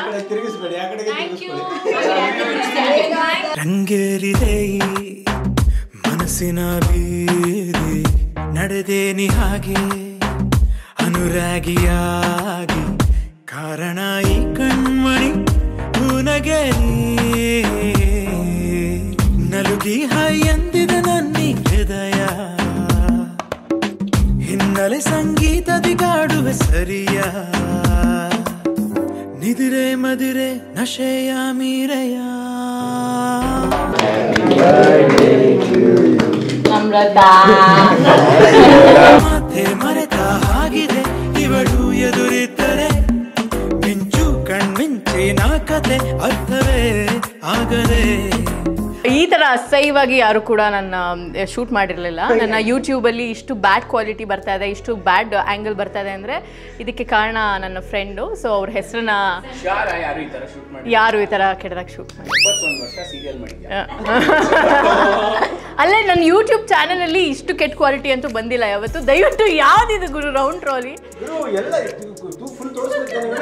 ಕಡೆ ತಿರುಗಿಸ್ಬೇಡಿ ಆ ಕಡೆಗೆ ಥ್ಯಾಂಕ್ ಯು ತಿರುಗಿಸ್ಬೇಡಿ ರಂಗೇರಿದೆ ಈ ಮನಸ್ಸಿನ ಬೀದಿ ನಡೆದೇನಿ ಹಾಗೆ ಅನುರಾಗಿಯಾಗಿ ಕಾರಣ ಈ ಕಣ್ಮಣಿ ಹೂನಗೆ ನಲುಗಿ ಹೈ ಎಂದಿದ ನನ್ನಿ ಹೃದಯ ಹಿನ್ನೆಲೆ ಸಂಗೀತದಿ ಕಾಡುವೆ ಸರಿಯ ನಿದಿರೆ ಮದಿರೆ ನಶೆಯ ಮೀರೆಯ ಮಾತೆ ಮರೆತ ಹಾಗಿದೆ ಇವಳು ಎದುರಿದ್ದರೆ ಮಿಂಚು ಕಣ್ಮಿಂಚಿನ ಕತೆ ಅರ್ಥವೇ ಆಗದೆ ಈ ಥರ ಅಸಹ್ಯವಾಗಿ ಯಾರು ಕೂಡ ನನ್ನ ಶೂಟ್ ಮಾಡಿರಲಿಲ್ಲ ನನ್ನ ಯೂಟ್ಯೂಬಲ್ಲಿ ಇಷ್ಟು ಬ್ಯಾಡ್ ಕ್ವಾಲಿಟಿ ಬರ್ತಾ ಇದೆ ಇಷ್ಟು ಬ್ಯಾಡ್ ಆ್ಯಂಗಲ್ ಬರ್ತಾ ಇದೆ ಅಂದರೆ ಇದಕ್ಕೆ ಕಾರಣ ನನ್ನ ಫ್ರೆಂಡು ಸೊ ಅವ್ರ ಹೆಸರನ್ನ ಶಾರ ಯಾರು ಈ ತರ ಶೂಟ್ ಮಾಡಿ ಯಾರು ಈ ಥರ ಕೆಟ್ಟದಾಗ ಶೂಟ್ ಮಾಡಿ ಇಪ್ಪತ್ತೊಂದು ವರ್ಷ ಸೀರಿಯಲ್ ಮಾಡಿದ್ಯಾ ಅಲ್ಲೇ ನನ್ನ ಯೂಟ್ಯೂಬ್ ಚಾನಲಲ್ಲಿ ಇಷ್ಟು ಕೆಟ್ಟ ಕ್ವಾಲಿಟಿ ಅಂತೂ ಬಂದಿಲ್ಲ ಯಾವತ್ತು ದಯವಿಟ್ಟು ಯಾವ್ದಿದು ಗುರು ರೌಂಡ್ ಟ್ರಾಲಿ ಗುರು ಎಲ್ಲ ಫುಲ್ ತೋರಿಸ್ಬಿಡ್ತೇನೆ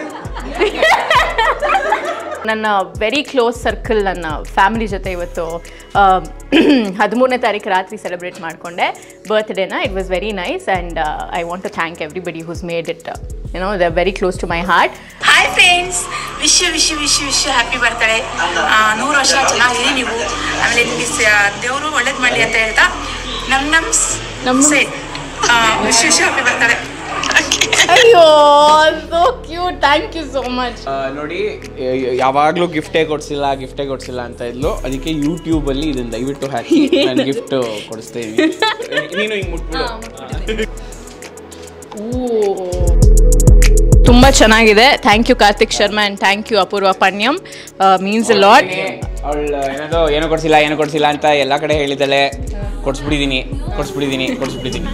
ನನ್ನ ವೆರಿ ಕ್ಲೋಸ್ ಸರ್ಕಲ್ ನನ್ನ ಫ್ಯಾಮಿಲಿ ಜೊತೆ ಇವತ್ತು ಹದಿಮೂರನೇ ತಾರೀಕು ರಾತ್ರಿ ಸೆಲೆಬ್ರೇಟ್ ಮಾಡಿಕೊಂಡೆ ಬರ್ತ್ಡೇನ it was very nice and I want to thank everybody who's made it you know the very close to my heart hi friends wish wish wish wish happy birthday ನೂರು ವರ್ಷ ಚೆನ್ನಾಗಿರಿ ನೀವು ಆಮೇಲೆ ನಿಮಗೆ ದೇವರು ಒಳ್ಳೇದು ಮಾಡಲಿ ಅಂತ ಹೇಳ್ತಾ ನಮ್ ನಮ್ಸ್ ನಮ್ ಸೇ ವಿಶ್ ವಿಶ್ ಹ್ಯಾಪಿ ಬರ್ತಾರೆ ಅಯ್ಯೋ so cute thank you so much ಆ, ನೋಡಿ ಯಾವಾಗಲೂ ಗಿಫ್ಟೇ ಕೊಡ್ಸಿಲ್ಲ ಗಿಫ್ಟೇ ಕೊಡ್ಸಿಲ್ಲ ಅಂತ ಇದ್ಲು ಅದಕ್ಕೆ ಯೂಟ್ಯೂಬ್ ಅಲ್ಲಿ ಇದನ್ನ ದಯವಿಟ್ಟು ಹಾಕಿ ನಾನು ಗಿಫ್ಟ್ ಕೊಡಿಸ್ತೀನಿ ನೀನು ಹಿಂಗ್ ಮುಟ್ಬಿಡು ತುಂಬ ಚೆನ್ನಾಗಿದೆ thank you Karthik Sharma and thank you Apoorva Panyam means a lot ಅವಳು ಏನದು ಏನೋ ಕೊಡ್ಸಿಲ್ಲ ಏನೋ ಕೊಡ್ಸಿಲ್ಲ ಅಂತ ಎಲ್ಲ ಕಡೆ ಹೇಳಿದ್ದಾಳೆ ಕೊಡ್ಸ್ಬಿಟ್ಟಿದೀನಿ ಕೊಡ್ಸ್ಬಿಟ್ಟಿದೀನಿ ಕೊಡ್ಸ್ಬಿಟ್ಟಿದೀನಿ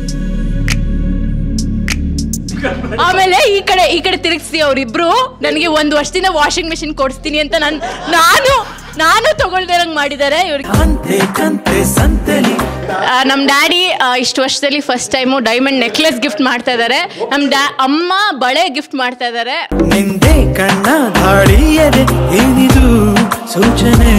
ಆಮೇಲೆ ಈ ಕಡೆ ಈ ಕಡೆ ತಿರುಗಿಸಿ ಅವರಿಬ್ರು ನನಗೆ ಒಂದು ವರ್ಷದಿಂದ ವಾಷಿಂಗ್ ಮೆಷಿನ್ ಕೊಡಿಸ್ತೀನಿ ಅಂತ ನಾನು ನಾನು ನಾನು ತಗೊಳ್ದಿರಂಗ್ ಮಾಡಿದ್ದಾರೆ ಇವ್ರಿಗೆ ಕಂತೆ ಕಂತೆ ಸಂತೆಲಿ ನಮ್ಮ ಡ್ಯಾಡಿ ಇಷ್ಟು ವರ್ಷದಲ್ಲಿ first time diamond necklace gift ಮಾಡ್ತಾ ಇದ್ದಾರೆ ನಮ್ಮ ಡ್ಯಾ ಅಮ್ಮ ಬಳೆ ಗಿಫ್ಟ್ ಮಾಡ್ತಾ ಇದ್ದಾರೆ ನಿಂದೆ ಕಣ್ಣ ಧಾಳಿಯದೆ ಏನಿದು ಸೂಚನೆ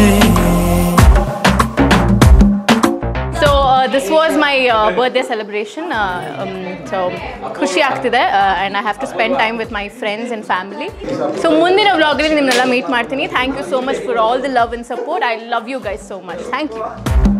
so this was my birthday celebration so ಖುಷಿ ಆಗ್ತಿದೆ and I have to spend time with my friends and family so ಮುಂದಿನ ವ್ಲಾಗಲ್ಲಿ ನಿಮ್ಮನ್ನೆಲ್ಲ ಮೀಟ್ ಮಾಡ್ತೀನಿ thank you so much for all the love and support I love you guys so much thank you